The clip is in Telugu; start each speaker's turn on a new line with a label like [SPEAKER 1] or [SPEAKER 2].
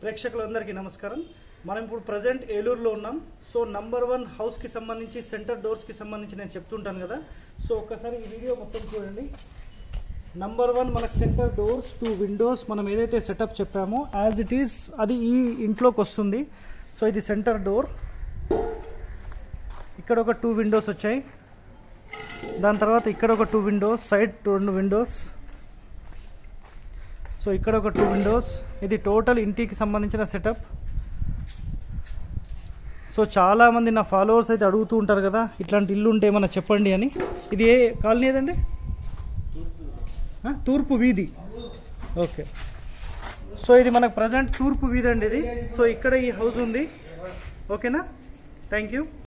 [SPEAKER 1] ప్రేక్షకులందరికీ నమస్కారం మనం ఇప్పుడు ప్రజెంట్ ఏలూరులో ఉన్నాం సో నంబర్ వన్ హౌస్కి సంబంధించి సెంటర్ డోర్స్కి సంబంధించి నేను చెప్తుంటాను కదా సో ఒక్కసారి ఈ వీడియో మొత్తం చూడండి నంబర్ వన్ మనకు సెంటర్ డోర్స్ టూ విండోస్ మనం ఏదైతే సెటప్ చెప్పామో యాజ్ ఇట్ ఈస్ అది ఈ ఇంట్లోకి వస్తుంది సో ఇది సెంటర్ డోర్ ఇక్కడ ఒక టూ విండోస్ వచ్చాయి దాని తర్వాత ఇక్కడ ఒక టూ విండోస్ సైడ్ రెండు విండోస్ సో ఇక్కడ ఒక టూ విండోస్ ఇది టోటల్ ఇంటికి సంబంధించిన సెటప్ సో చాలామంది నా ఫాలోవర్స్ అయితే అడుగుతూ ఉంటారు కదా ఇట్లాంటి ఇల్లు ఉంటే ఏమన్నా చెప్పండి అని ఇది ఏ కాలనీ ఏదండి ఆ, తూర్పు వీధి ఓకే సో ఇది మనకు ప్రజెంట్ తూర్పు వీధి అండి ఇది సో ఇక్కడ ఈ హౌస్ ఉంది ఓకేనా థ్యాంక్ యూ